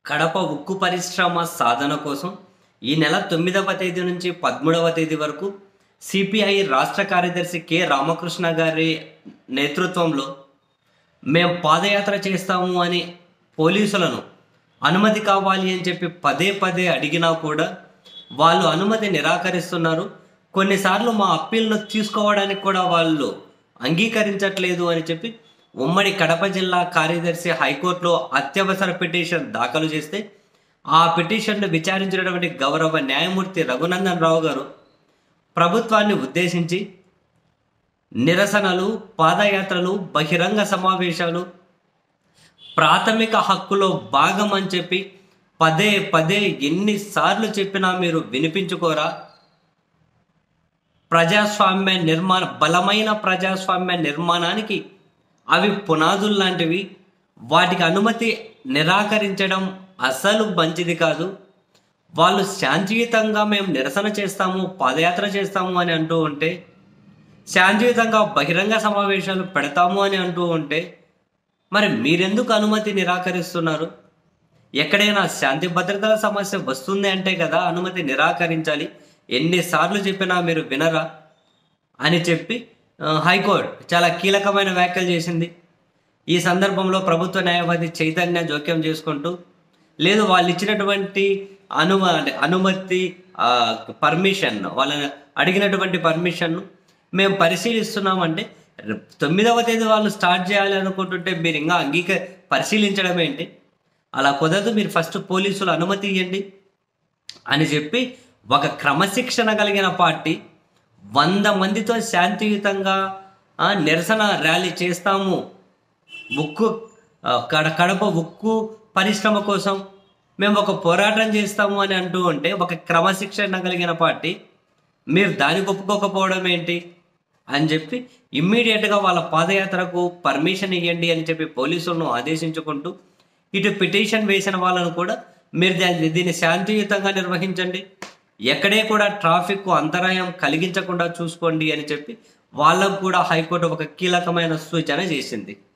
కడప ఉక్కు పరిశ్రమ సాధన కోసం ఈ నెల తొమ్మిదవ తేదీ నుంచి పదమూడవ తేదీ వరకు సిపిఐ రాష్ట్ర కార్యదర్శి కె రామకృష్ణ గారి నేతృత్వంలో మేము పాదయాత్ర చేస్తాము అని పోలీసులను అనుమతి కావాలి అని చెప్పి పదే పదే అడిగినా కూడా వాళ్ళు అనుమతి నిరాకరిస్తున్నారు కొన్నిసార్లు మా అప్పీల్ను తీసుకోవడానికి కూడా వాళ్ళు అంగీకరించట్లేదు అని చెప్పి ఉమ్మడి కడప జిల్లా కార్యదర్శి హైకోర్టులో అత్యవసర పిటిషన్ దాఖలు చేస్తే ఆ పిటిషన్ను విచారించినటువంటి గౌరవ న్యాయమూర్తి రఘునందన్ రావు గారు ప్రభుత్వాన్ని ఉద్దేశించి నిరసనలు పాదయాత్రలు బహిరంగ సమావేశాలు ప్రాథమిక హక్కులో భాగం అని చెప్పి పదే పదే ఎన్నిసార్లు చెప్పినా మీరు వినిపించుకోరా ప్రజాస్వామ్య నిర్మాణ బలమైన ప్రజాస్వామ్య నిర్మాణానికి అవి పునాదులు లాంటివి వాటికి అనుమతి నిరాకరించడం అసలు మంచిది కాదు వాళ్ళు శాంతియుతంగా మేము నిరసన చేస్తాము పాదయాత్ర చేస్తాము అని అంటూ ఉంటే శాంతియుతంగా బహిరంగ సమావేశాలు పెడతాము అని అంటూ ఉంటే మరి మీరెందుకు అనుమతి నిరాకరిస్తున్నారు ఎక్కడైనా శాంతి భద్రతల సమస్య వస్తుంది అంటే కదా అనుమతి నిరాకరించాలి ఎన్నిసార్లు చెప్పినా మీరు వినరా అని చెప్పి ఆ, హైకోర్టు చాలా కీలకమైన వ్యాఖ్యలు చేసింది ఈ సందర్భంలో ప్రభుత్వ న్యాయవాది చైతన్య జోక్యం చేసుకుంటూ లేదు వాళ్ళు ఇచ్చినటువంటి అనుమ అంటే అనుమతి పర్మిషన్ వాళ్ళని అడిగినటువంటి పర్మిషన్ను మేము పరిశీలిస్తున్నామంటే ర- తొమ్మిదవ తేదీ వాళ్ళు స్టార్ట్ చేయాలి అనుకుంటుంటే మీరు ఇంకా అంగీక పరిశీలించడం ఏంటి అలా కుదరదు మీరు ఫస్ట్ పోలీసులు అనుమతి ఇవ్వండి అని చెప్పి ఒక క్రమశిక్షణ కలిగిన పార్టీ వంద మందితో శాంతియుతంగా ఆ, నిరసన ర్యాలీ చేస్తాము ఉక్కు ఆ, కడ కడప ఉక్కు పరిశ్రమ కోసం మేము ఒక పోరాటం చేస్తాము అని అంటూ ఉంటే ఒక క్రమశిక్షణ కలిగిన పార్టీ మీరు దానికి ఒప్పుకోకపోవడం ఏంటి అని చెప్పి ఇమ్మీడియట్గా వాళ్ళ పాదయాత్రకు పర్మిషన్ ఇవ్వండి అని చెప్పి పోలీసులను ఆదేశించుకుంటూ ఇటు పిటిషన్ వేసిన వాళ్ళను కూడా మీరు దాన్ని దీన్ని శాంతియుతంగా నిర్వహించండి ఎక్కడే కూడా ట్రాఫిక్ అంతరాయం కలిగించకుండా చూసుకోండి అని చెప్పి వాళ్ళకు కూడా హైకోర్టు ఒక కీలకమైన సూచన చేసింది